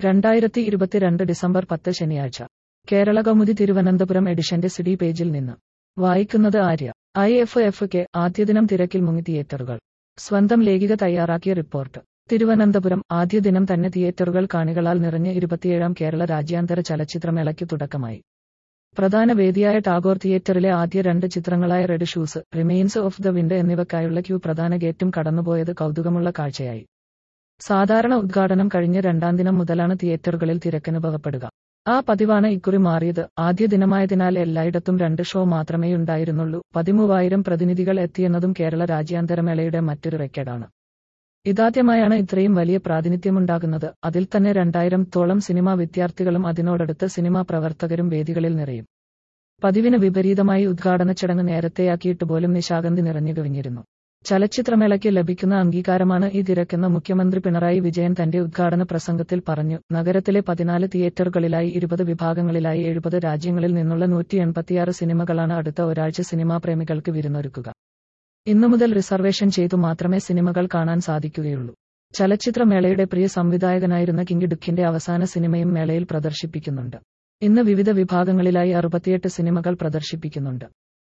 രണ്ടായിരത്തി ഇരുപത്തിരണ്ട് ഡിസംബർ പത്ത് ശനിയാഴ്ച കേരള കൗമുദി തിരുവനന്തപുരം എഡിഷന്റെ സിഡി പേജിൽ നിന്ന് വായിക്കുന്നത് Arya I F F K ആദ്യ ദിനം തിരക്കിൽ മുങ്ങി തിയേറ്ററുകൾ സ്വന്തം ലേഖിക തയ്യാറാക്കിയ റിപ്പോർട്ട് തിരുവനന്തപുരം ആദ്യ ദിനം തന്നെ തിയേറ്ററുകൾ കാണികളാൽ നിറഞ്ഞ ഇരുപത്തിയേഴാം കേരള രാജ്യാന്തര ചലച്ചിത്രമേളയ്ക്ക് തുടക്കമായി പ്രധാന വേദിയായ ടാഗോർ തിയേറ്ററിലെ ആദ്യ രണ്ട് ചിത്രങ്ങളായ red shoes remains of the wind എന്നിവയ്ക്കായുള്ള ക്യൂ പ്രധാന ഗേറ്റും കടന്നുപോയത് കൗതുകമുള്ള കാഴ്ചയായി സാധാരണ ഉദ്ഘാടനം കഴിഞ്ഞ രണ്ടാം ദിനം മുതലാണ് തിയേറ്ററുകളിൽ തിരക്കനുഭവപ്പെടുക ആ പതിവാണ് ഇക്കുറി മാറിയത് ആദ്യ ദിനമായതിനാൽ എല്ലായിടത്തും രണ്ട് ഷോ മാത്രമേയുണ്ടായിരുന്നുള്ളൂ പതിമൂവായിരം പ്രതിനിധികൾ എത്തിയെന്നതും കേരള രാജ്യാന്തരമേളയുടെ മറ്റൊരു റെക്കോർഡാണ് ഇതാദ്യമായാണ് ഇത്രയും വലിയ പ്രാതിനിധ്യമുണ്ടാകുന്നത് അതിൽ തന്നെ രണ്ടായിരം തോളം സിനിമാ വിദ്യാർത്ഥികളും അതിനോടടുത്ത് സിനിമാ പ്രവർത്തകരും വേദികളിൽ നിറയും പതിവിന് വിപരീതമായി ഉദ്ഘാടന ചടങ്ങ് നേരത്തെയാക്കിയിട്ട് പോലും നിശാഗന്ധി നിറഞ്ഞു കവിഞ്ഞിരുന്നു ചലച്ചിത്രമേളയ്ക്ക് ലഭിക്കുന്ന അംഗീകാരമാണ് ഈ തിരക്കെന്ന് മുഖ്യമന്ത്രി പിണറായി വിജയൻ തന്റെ ഉദ്ഘാടന പ്രസംഗത്തിൽ പറഞ്ഞു നഗരത്തിലെ പതിനാല് തിയേറ്ററുകളിലായി ഇരുപത് വിഭാഗങ്ങളിലായി എഴുപത് രാജ്യങ്ങളിൽ നിന്നുള്ള നൂറ്റി എൺപത്തിയാറ് സിനിമകളാണ് അടുത്ത ഒരാഴ്ച സിനിമാ പ്രേമികൾക്ക് വിരുന്നൊരുക്കുക ഇന്നു മുതൽ റിസർവേഷൻ ചെയ്തു മാത്രമേ സിനിമകൾ കാണാൻ സാധിക്കുകയുള്ളൂ ചലച്ചിത്രമേളയുടെ പ്രിയ സംവിധായകനായിരുന്ന കിങ് ഡുക്കിന്റെ അവസാന സിനിമയും മേളയിൽ പ്രദർശിപ്പിക്കുന്നുണ്ട് ഇന്ന് വിവിധ വിഭാഗങ്ങളിലായി അറുപത്തിയെട്ട് സിനിമകൾ പ്രദർശിപ്പിക്കുന്നുണ്ട്